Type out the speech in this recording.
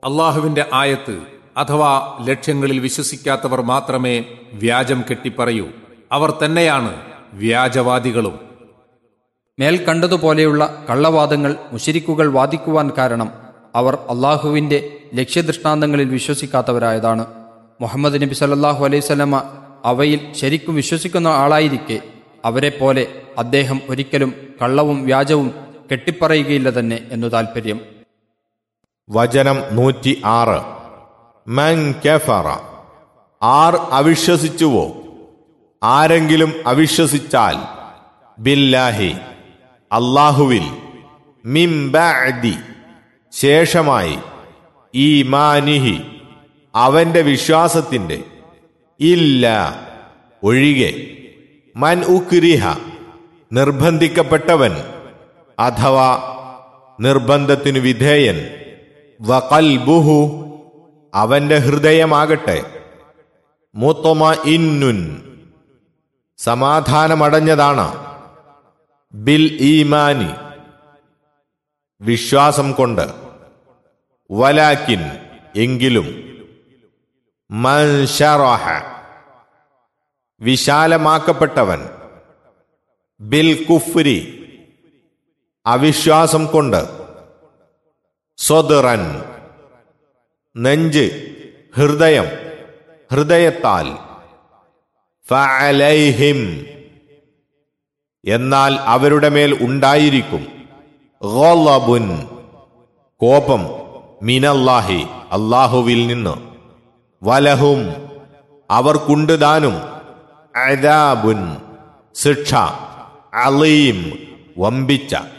അള്ളാഹുവിന്റെ ആയത്ത് അഥവാ ലക്ഷ്യങ്ങളിൽ വിശ്വസിക്കാത്തവർ മാത്രമേ വ്യാജം കെട്ടിപ്പറയൂ അവർ തന്നെയാണ് വ്യാജവാദികളും മേൽ കണ്ടതുപോലെയുള്ള കള്ളവാദങ്ങൾ മുശരിക്കുകൾ വാദിക്കുവാൻ കാരണം അവർ അള്ളാഹുവിന്റെ ലക്ഷ്യദൃഷ്ടാന്തങ്ങളിൽ വിശ്വസിക്കാത്തവരായതാണ് മുഹമ്മദ് നബി സല്ലല്ലാഹു അലൈഹി സ്വലമ അവയിൽ ശരിക്കും വിശ്വസിക്കുന്ന ആളായിരിക്കെ അവരെപ്പോലെ അദ്ദേഹം ഒരിക്കലും കള്ളവും വ്യാജവും കെട്ടിപ്പറയുകയില്ല തന്നെ എന്നു താൽപ്പര്യം വചനം നൂറ്റി ആറ് മൻ കഫറ ആർ അവിശ്വസിച്ചുവോ ആരെങ്കിലും അവിശ്വസിച്ചാൽ ബില്ലാഹി അള്ളാഹുവിൽ മിംബഅദി ശേഷമായി ഈമാനിഹി അവന്റെ വിശ്വാസത്തിന്റെ ഇല്ല ഒഴികെ മൻ ഉക്രിഹ നിർബന്ധിക്കപ്പെട്ടവൻ അഥവാ നിർബന്ധത്തിനു വിധേയൻ വകൽബുഹു അവന്റെ ഹൃദയമാകട്ടെ മുത്തമ ഇന്നുൻ സമാധാനമടഞ്ഞതാണ് ബിൽ ഈമാനി വിശ്വാസം കൊണ്ട് വലാക്കിൻ എങ്കിലും മൻഷറഹ വിശാലമാക്കപ്പെട്ടവൻ ബിൽ കുഫ്രി അവിശ്വാസം കൊണ്ട് സ്വദറൻ നെഞ്ച് ഹൃദയം ഹൃദയത്താൽ ഫഅലൈഹിം എന്നാൽ അവരുടെ മേൽ ഉണ്ടായിരിക്കും ഗളബുൻ കോപം മിനല്ലാഹി അള്ളാഹുവിൽ നിന്ന് വലഹും അവർക്കുണ്ട് ദാനും അദാബുൻ ശിക്ഷ അലീം വമ്പിച്ച